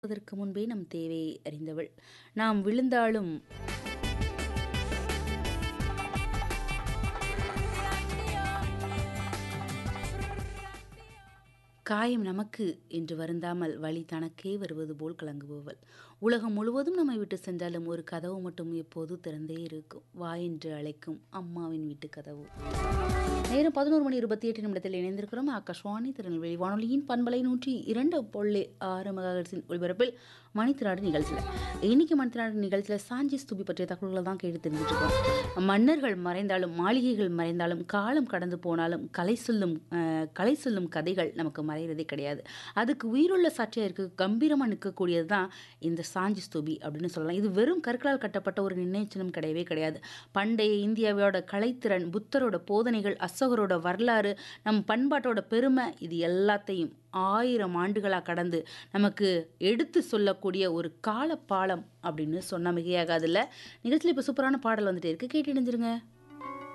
அதற்கு முன்பே நம் தேவையை அறிந்தவள். நாம் விழுந்தாலும் காயம் நமக்கு என்று வருந்தாமல் வலி தனக்கே வருவது போல் கலங்குபவள். உலகம் முழுவதும் நம்மை விட்டு சென்றாலும் ஒரு கதவு மட்டும் எப்போதும் திறந்தே இருக்கும். வா என்று அழைக்கும் அம்மாவின் வீட்டுக் கதவு. நேரம் 11 மணி 28 நிமிடத்தில் இணைந்திருக்கிறோம். ஆகாஷ்வாணி திருநெல்வேலி வானொலியின் பண்பலை 102.6 மெகாஹெர்ட்ஸின் ஒலிபரப்பில் மணித்திராடு நிகழ்ச்சியில். இன்னைக்கு மணித்திராடு நிகழ்ச்சியில் சாஞ்சி ஸ்தூபி பற்றிய தகவல்களை தான் கேட்டு தெரிஞ்சுட்டு இருக்கோம். மன்னர்கள் மறைந்தாலும் மாளிகைகள் மறைந்தாலும் காலம் கடந்து போனாலும் கலை சொல்லும் அஹ், கலை சொல்லும் கதைகள் நமக்கு மறைகிறதே கிடையாது. அதுக்கு உயிருள்ள சாட்சியாக இருக்க கம்பீரமாக நிற்கக்கூடியது தான் இந்த சாஞ்சி ஸ்தூபி அப்படின்னு சொல்லலாம். இது வெறும் கற்களால் கட்டப்பட்ட ஒரு நினைவுச்சின்னம் கிடையவே கிடையாது. பண்டைய இந்தியாவோட கலைத்திறன், புத்தரோட போதனைகள், அசோகரோட வரலாறு, நம் பண்பாட்டோட பெருமை இது எல்லாத்தையும் ஆயிரம் ஆண்டுகளாக கடந்து நமக்கு எடுத்து சொல்லக்கூடிய ஒரு காலப்பாலம் அப்படின்னு சொன்ன மிகையாகாதுல்ல. நிகழ்ச்சியில் இப்போ சூப்பரான பாடல் வந்துட்டே இருக்கு கேட்டு இணைஞ்சிருங்க.